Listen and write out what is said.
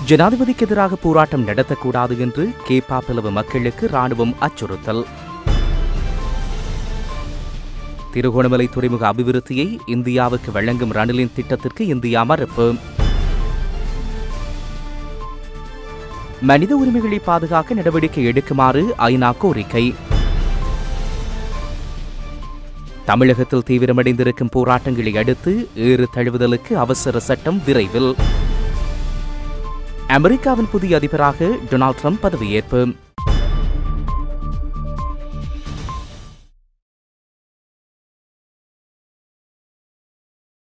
ஜனாதிபதிக்கு எதிராக போராட்டம் நடத்தக்கூடாது என்று கேப்பா பிளவு மக்களுக்கு ராணுவம் அச்சுறுத்தல் திருகோணமலை துறைமுக அபிவிருத்தியை இந்தியாவுக்கு வழங்கும் ரணிலின் திட்டத்திற்கு இந்தியா மறுப்பு மனித உரிமைகளை பாதுகாக்க நடவடிக்கை எடுக்குமாறு ஐநா கோரிக்கை தமிழகத்தில் தீவிரமடைந்திருக்கும் போராட்டங்களை அடுத்து ஏறு தழுவுதலுக்கு அவசர சட்டம் விரைவில் அமெரிக்காவின் புதிய அதிபராக டொனால்ட் ட்ரம்ப் பதவியேற்பு